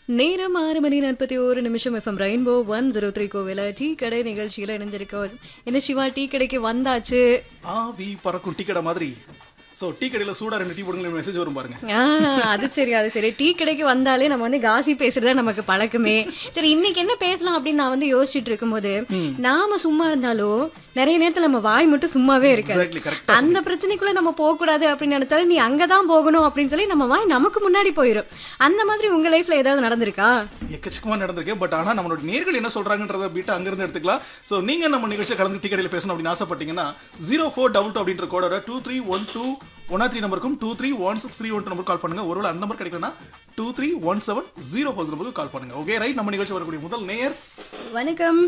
நேரம் ஆறு மணி நாற்பத்தி ஒரு நிமிஷம் FM rainbow one zero three கோவில டீ கடை நிகழ்ச்சியில இணைஞ்சிருக்கோம் என்ன சிவா டீ கடைக்கு வந்தாச்சு ஆவி பறக்கும் டீ கடை மாதிரி ஸோ டீ கடையில் சூடா ரெண்டு டீ போடுங்க மெசேஜ் வரும் பாருங்க ஆ, அது சரி அது சரி டீ கடைக்கு வந்தாலே நம்ம வந்து காசி பேசுறதா நமக்கு பழக்கமே சரி இன்னைக்கு என்ன பேசலாம் அப்படின்னு நான் வந்து யோசிச்சுட்டு இருக்கும்போது நாம சும்மா இருந்தாலும் நிறைய நேரத்துல நம்ம வாய் மட்டும் சும்மாவே இருக்காது எக்ஸாக்ட்லி கரெக்ட் அந்த பிரச்சனைக்குள்ள நம்ம போக கூடாது அப்படின்னு நினைச்சாலும் நீ அங்கதான் போகணும் அப்படின்னு சொல்லி நம்ம வாய் நமக்கு முன்னாடி போயிடும் அந்த மாதிரி உங்க லைஃப்ல ஏதாவது நடந்திருக்கா எக்கச்சக்கமா நடந்திருக்கு பட் ஆனா நம்மளோட நேர்கள் என்ன சொல்றாங்கன்றத பீட்டு அங்கிருந்து எடுத்துக்கலாம் ஸோ நீங்க நம்ம நிகழ்ச்சியை கலந்து டீ கடையில் பேசணும் அப்படின்னு ஆசைப்பட்டீங்கன்னா ஜீரோ ஃபோர் டபுள் டூ அப்படின்ற கோடோட two three one two one three நம்பருக்கும் two three one six three one number call பண்ணுங்க ஒருவேளை அந்த நம்பர் கிடைக்கலனா two three one seven zero four நம்பருக்கு கால் பண்ணுங்க ஓகே ரைட் நம்ம நிகழ்ச்சி வரக்கூடிய முதல் நேயர் வணக்கம்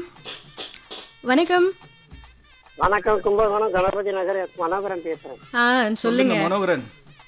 வணக்கம் வணக்கம் கும்பகோணம் கணபதி நகர் எஸ் மனோகரன் பேசுறேன் ஆ சொல்லுங்க மனோகரன்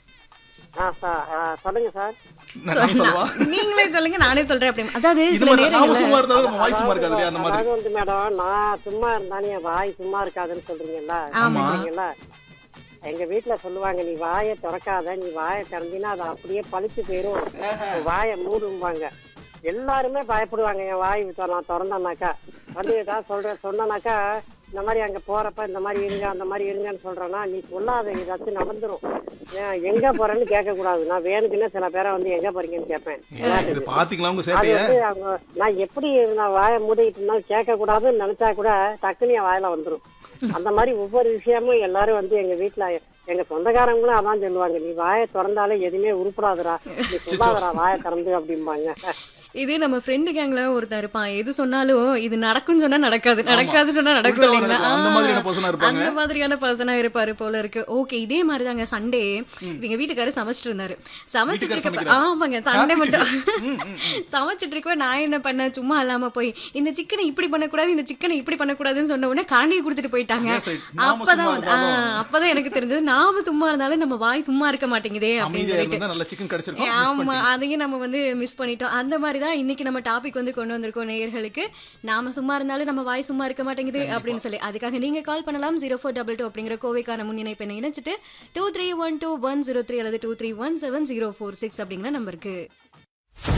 ஆ சார் ஆ, சொல்லுங்க சார் நான் நான் சொல்லவா நீங்களே சொல்லுங்க நானே சொல்றேன் அப்படி அதாவது இது சில மாதிரி நாம நேரங்கள்ல சும்மா இருந்தாலும் நம்ம வாய் சும்மா இருக்காது இல்லையா அந்த மாதிரி அதாவது வந்து மேடம் நான் சும்மா இருந்தாலும் என் வாய் சும்மா இருக்காதுன்னு சொல்றீங்கல்ல சொல்றீங்கல்ல எங்க வீட்டுல சொல்லுவாங்க நீ வாயை திறக்காத நீ வாயை திறந்தீங்கன்னா அது அப்படியே பழிச்சு போயிரும் உன் வாயை மூடும்பாங்க எல்லாருமே பயப்படுவாங்க என் வாய் தொ- நான் திறந்தேன்னாக்கா வந்து ஏதாவது சொல்றேன் சொன்னனாக்கா இந்த மாதிரி அங்க போறப்ப இந்த மாதிரி இருங்க அந்த மாதிரி இருங்கன்னு சொல்றேன்னா நீ சொல்லாத ஏதாச்சும் நடந்துரும் ஏன் எங்க போறேன்னு கேட்க கூடாது நான் வேணுக்குன்னு சில பேரை வந்து எங்க போறீங்கன்னு கேட்பேன் இது பாத்தீங்களா உங்க அது சேட்டைய வந்து அவங்க நான் எப்படி நான் வாயை மூடிக்கிட்டு இருந்தாலும் கேட்க கூடாதுன்னு நினைச்சா கூட டக்குனு என் வாயில வந்துரும் அந்த மாதிரி ஒவ்வொரு விஷயமும் எல்லாரும் வந்து எங்க வீட்டுல எங்க சொந்தக்காரங்களும் அதான் சொல்லுவாங்க நீ வாயை திறந்தாலே எதுவுமே உருப்படாதுடா நீ சொல்லாதடா வாயை திறந்து அப்படிம்பாங்க இது நம்ம ஃப்ரெண்டு கேங்ல ஒருத்தன் இருப்பான் எது சொன்னாலும் இது நடக்கும் சொன்னா நடக்காது நடக்காது சொன்னா நடக்கும் உள்டாவா இல்லைங்களா நடக்கும். அந்த ஆ, மாதிரியான person ஆ இருப்பாங்க. அந்த மாதிரியான பர்சனா இருப்பாரு போல இருக்கு ஓகே இதே மாதிரி தாங்க சண்டே எங்க வீட்டுக்காரரு சமைச்சிட்டு இருந்தாரு சமைச்சிட்டு வீட்டுக்காரர் இருக்கப்ப சமைக்கிறாரு. ஆமாங்க சண்டே மட்டும் ம், ம், சமைச்சிட்டு இருக்க நான் என்ன பண்ணேன் சும்மா இல்லாம போய் இந்த சிக்கனை இப்படி பண்ணக்கூடாது இந்த சிக்கனை இப்படி பண்ணக்கூடாதுன்னு சொன்ன உடனே கரண்டியை கொடுத்துட்டு போயிட்டாங்க Yes, right. நாம அப்பதான் சும்மா வந்து- ஆ, இருந்தாலும். அப்பதான் எனக்கு தெரிஞ்சது நாம சும்மா இருந்தாலும் நம்ம வாய் சும்மா இருக்க மாட்டேங்குதே அப்படின்னு அமைதியா சொல்லிட்டு இருந்தா நல்ல சிக்கன் கிடைச்சிருக்கும் ஆமா அதையும் நம்ம வந்து மிஸ் பண்ணிட்டோம் அந்த மாதிரி தான் இன்னைக்கு நம்ம டாபிக் வந்து கொண்டு வந்திருக்கோம் நேயர்களுக்கு நாம சும்மா இருந்தாலும் நம்ம வாய் சும்மா இருக்க மாட்டேங்குது அப்படின்னு சொல்லி அதுக்காக நீங்க கால் பண்ணலாம் ஜீரோ ஃபோர் டபுள் டூ அப்படிங்கிற கோவைக்கான முன்னிணைப்பை இணைச்சிட்டு two three one two one zero three அல்லது two three one seven zero four six அப்படிங்கிற நம்பருக்கு